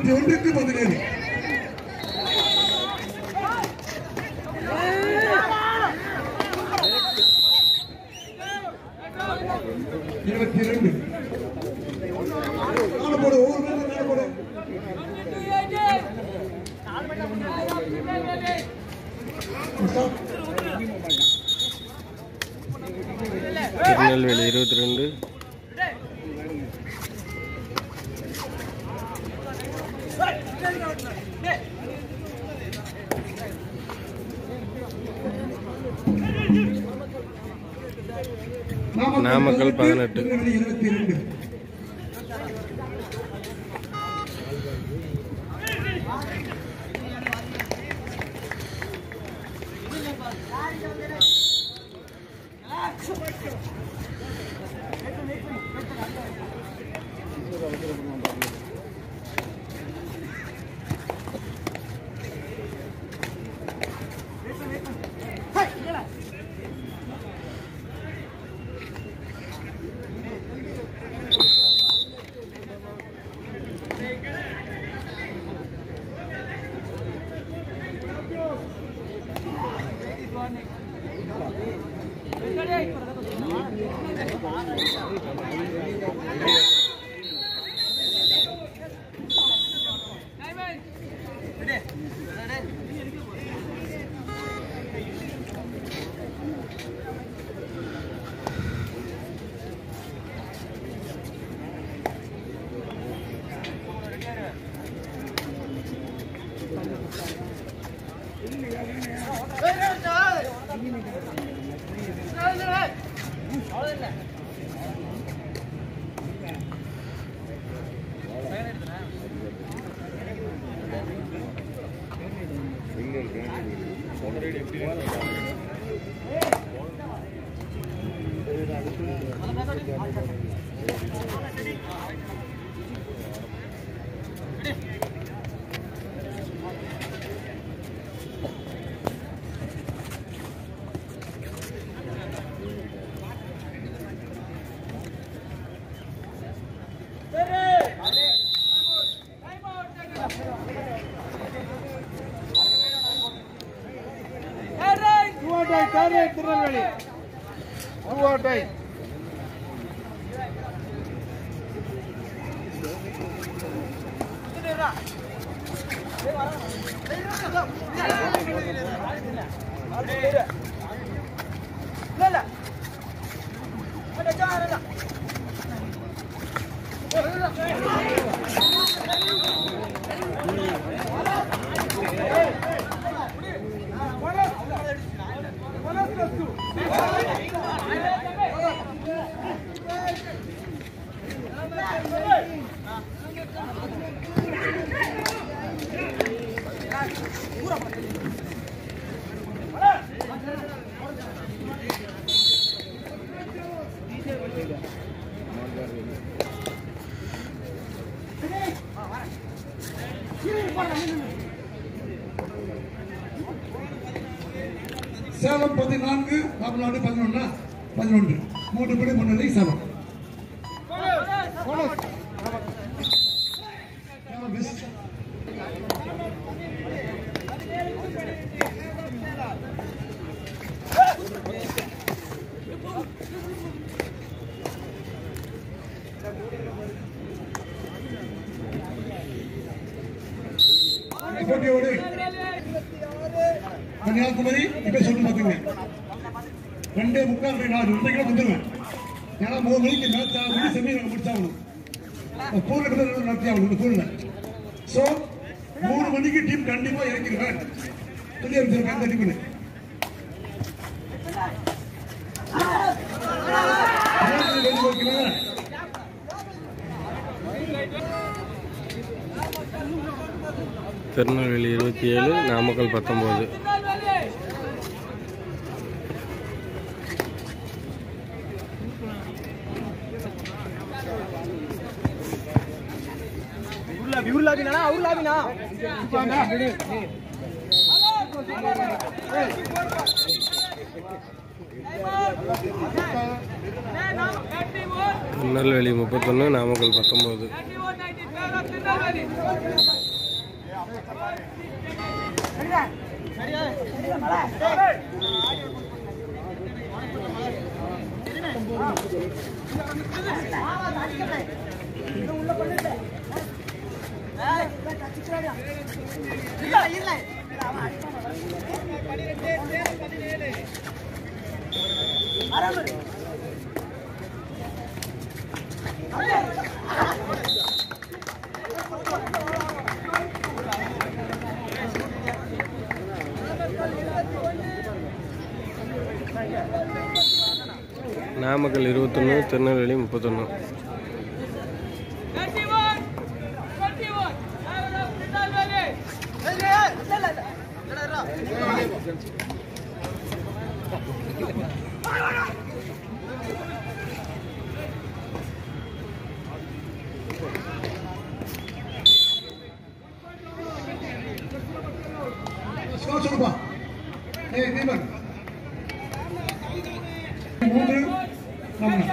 இருபத்தி ஒன்றுக்கு பதினேழு இருபத்தி இரண்டு நாலு போடு ஒவ்வொரு மேலும் நாலு போடு ஸ்டாப் திருநெல்வேலி இருபத்தி ரெண்டு நாமக்கல் பதினெட்டு. இருபத்தி இரண்டு திருநெல்வேலி மூவாட்டை சேலம் பதினான்கு தமிழ்நாடு பதினொன்னா பதினொன்று மூன்று படி முன்னணி சேலம் சேலம் பெஸ்ட் போட்டியோடு கன்னியாகுமரி இப்ப சொல்லி பாத்துங்க ரெண்டே முக்கால் ரெண்டு நாலு ரெண்டு கிலோ வந்துருவேன் ஏன்னா மூணு மணிக்கு மேட்ச் ஆகணும் செமி நாங்கள் முடிச்சாகணும் பூர்ண கிலோ நடத்தி ஆகணும் இந்த பூர்ண ஸோ மூணு மணிக்கு டீம் கண்டிப்பா இறங்கிடுவேன் சொல்லி அனுப்பிச்சிருக்கேன் அந்த டீம்னு திருநெல்வேலி இருபத்தி ஏழு நாமக்கல் பத்தொம்போது திருநெல்வேலி முப்பத்தொன்று நாமக்கல் பத்தொம்போது Ninety-one, ninety-two, நாமக்கல் இருபத்தொன்று திருநெல்வேலி முப்பத்தொன்று ஸ்கோர் சொல்லுப்பா ஏய் தீபன் மூன்று ஆமாம்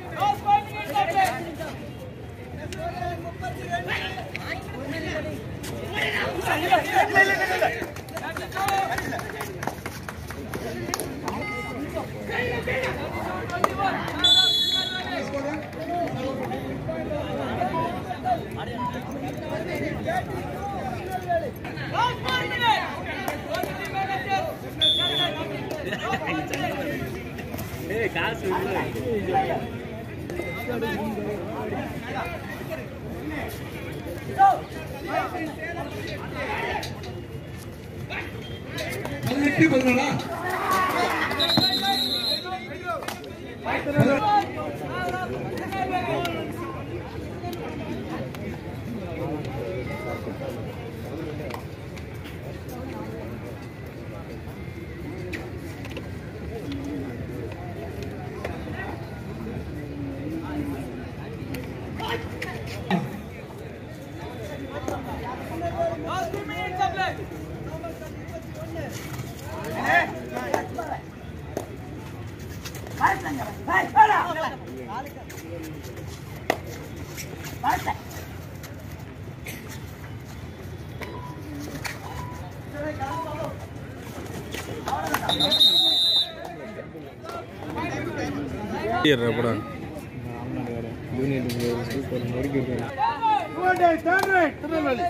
பதினெட்டு பதினாலா எப்படா கோட்டை தேர்ட் ரைட் திருநெல்வேலி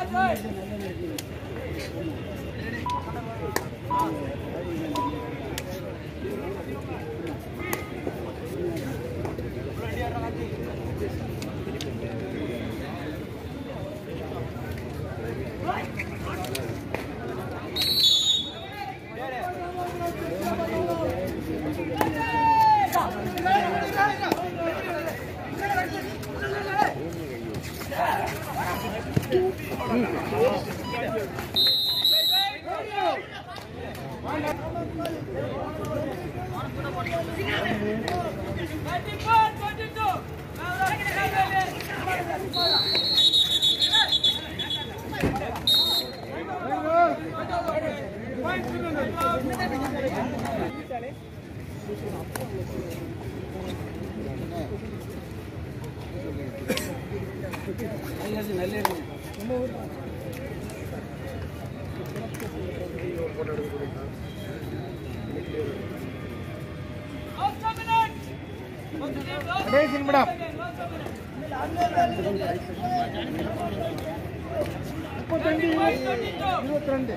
கடைசி நிமிடம் முப்பத்தஞ்சு இருபத்தி ரெண்டு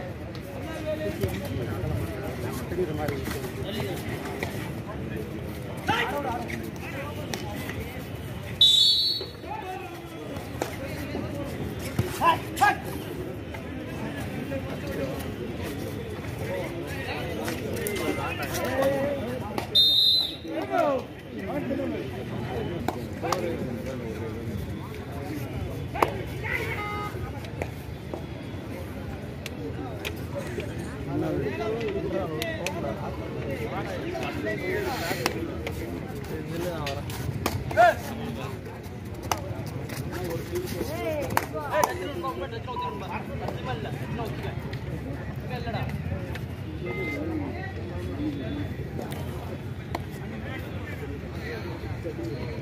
Thank